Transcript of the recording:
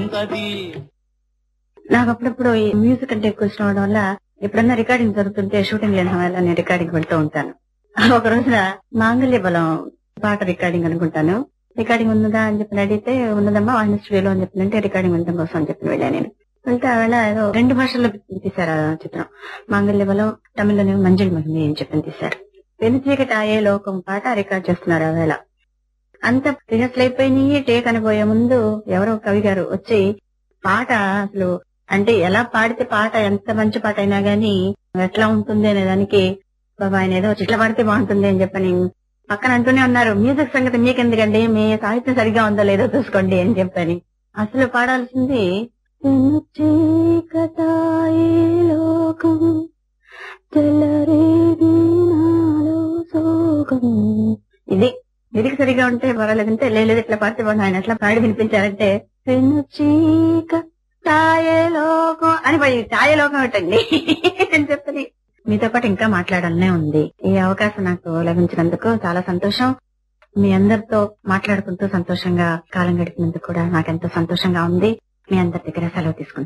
ఉంటది నాకు అప్పుడప్పుడు ఈ మ్యూజిక్ అంటే ఎక్కువ ఇష్టం అవడం వల్ల ఎప్పుడన్నా రికార్డింగ్ జరుగుతుంటే షూటింగ్ లేని సమయంలో నేను రికార్డింగ్ వెళ్తూ ఉంటాను ఒక రోజున మాంగళ్య బలం పాట రికార్డింగ్ అనుకుంటాను రికార్డింగ్ ఉన్నదా అని చెప్పి అడిగితే ఉన్నదమ్మా వాడిని స్టూడియోలో అని చెప్పినంటే రికార్డింగ్ వెళ్ళడం కోసం అని చెప్పి వెళ్ళాను నేను వెళ్తే ఆ వేళ ఏదో రెండు భాషల్లో తీశారు ఆ చిత్రం మాంగళ్య బలం తమిళలోనే మంజుల్ మహిళ అని చెప్పి తీశారు వెను చీకటి ఆయే లోకం పాట రికార్డ్ చేస్తున్నారు ఆ వేళ అంత రిహర్సల్ అయిపోయినాయి టేక్ అనిపోయే ముందు ఎవరో కవి గారు వచ్చి పాట అసలు అంటే ఎలా పాడితే పాట ఎంత మంచి పాట అయినా గానీ ఎట్లా ఉంటుంది అనే దానికి బాబా ఆయన ఏదో ఇట్లా పాడితే బాగుంటుంది అని చెప్పని పక్కన అంటూనే ఉన్నారు మ్యూజిక్ సంగతి మీకెందుకండి మీ సాహిత్యం సరిగా ఉందో లేదో చూసుకోండి అని చెప్పని అసలు పాడాల్సింది "వెను చీకటాయే లోకం, తెల్లరేగి నాలో సోకం." ఇది లిరిక్ సరిగా ఉంటే పర్వాలేదంటే లేదు ఇట్లా పాడితే బాగుంది ఆయన ఎట్లా పాడి వినిపించారంటే "వెను చీక ఛాయలోకం అని పోయి ఛాయలోకం పెట్టండి అని చెప్పని మీతో పాటు ఇంకా మాట్లాడాలనే ఉంది ఈ అవకాశం నాకు లభించినందుకు చాలా సంతోషం మీ అందరితో మాట్లాడుకుంటూ సంతోషంగా కాలం గడిపినందుకు కూడా నాకెంతో సంతోషంగా ఉంది మీ అందరి దగ్గర సెలవు తీసుకుంటాను